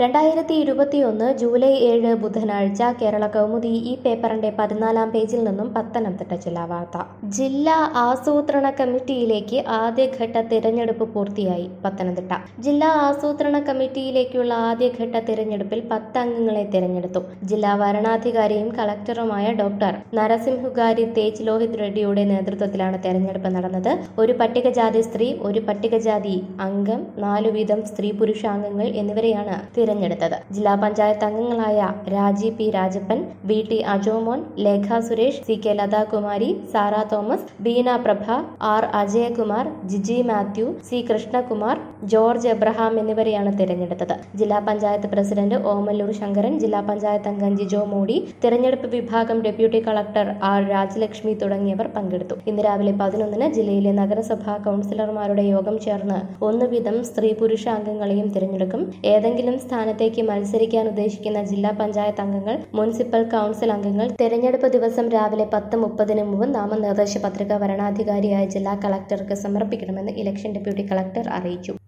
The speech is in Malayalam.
രണ്ടായിരത്തി ഇരുപത്തിയൊന്ന് ജൂലൈ ഏഴ് ബുധനാഴ്ച കേരള കൗമുദി ഈ പേപ്പറിന്റെ പതിനാലാം പേജിൽ നിന്നും പത്തനംതിട്ട ജില്ലാ വാർത്ത ജില്ലാ ആസൂത്രണ കമ്മിറ്റിയിലേക്ക് ആദ്യഘട്ട തിരഞ്ഞെടുപ്പ് പൂർത്തിയായി പത്തനംതിട്ട ജില്ലാ ആസൂത്രണ കമ്മിറ്റിയിലേക്കുള്ള ആദ്യഘട്ട തിരഞ്ഞെടുപ്പിൽ പത്ത് അംഗങ്ങളെ തിരഞ്ഞെടുത്തു ജില്ലാ വരണാധികാരിയും കളക്ടറുമായ ഡോക്ടർ നരസിംഹുഗാരി തേജ് ലോഹിത് റെഡ്ഡിയുടെ നേതൃത്വത്തിലാണ് തെരഞ്ഞെടുപ്പ് നടന്നത് ഒരു പട്ടികജാതി സ്ത്രീ ഒരു പട്ടികജാതി അംഗം നാലു വീതം സ്ത്രീ പുരുഷാംഗങ്ങൾ എന്നിവരെയാണ് തിരഞ്ഞെടുത്തത് ജില്ലാ പഞ്ചായത്ത് അംഗങ്ങളായ Raji P Rajappan V T Ajomon Lekha Suresh C K Lathakumari Sara Thomas Beena Prabha R Ajayakumar Jiji Mathew C Krishnakumar George Abraham എന്നിവരെയാണ് തിരഞ്ഞെടുത്തത് ജില്ലാ പഞ്ചായത്ത് പ്രസിഡന്റ് ഓമല്ലൂർ ശങ്കരൻ ജില്ലാ പഞ്ചായത്ത് അംഗം ജിജോ മോഡി തിരഞ്ഞെടുപ്പ് വിഭാഗം ഡെപ്യൂട്ടി കളക്ടർ ആർ രാജലക്ഷ്മി തുടങ്ങിയവർ പങ്കെടുത്തു ഇന്ന് രാവിലെ പതിനൊന്നിന് ജില്ലയിലെ നഗരസഭാ കൗൺസിലർമാരുടെ യോഗം ചേർന്ന് ഒന്ന് വീതം സ്ത്രീ പുരുഷ അംഗങ്ങളെയും തിരഞ്ഞെടുക്കും ഏതെങ്കിലും സ്ഥാനത്തേക്ക് മത്സരിക്കാൻ ഉദ്ദേശിക്കുന്ന ജില്ലാ പഞ്ചായത്ത് അംഗങ്ങൾ മുനിസിപ്പൽ കൗൺസിൽ അംഗങ്ങൾ തെരഞ്ഞെടുപ്പ് ദിവസം രാവിലെ പത്ത് മുപ്പതിന് മുമ്പ് നാമനിർദ്ദേശ പത്രിക വരണാധികാരിയായ ജില്ലാ കളക്ടർക്ക് സമർപ്പിക്കണമെന്ന് ഇലക്ഷൻ ഡെപ്യൂട്ടി കളക്ടർ അറിയിച്ചു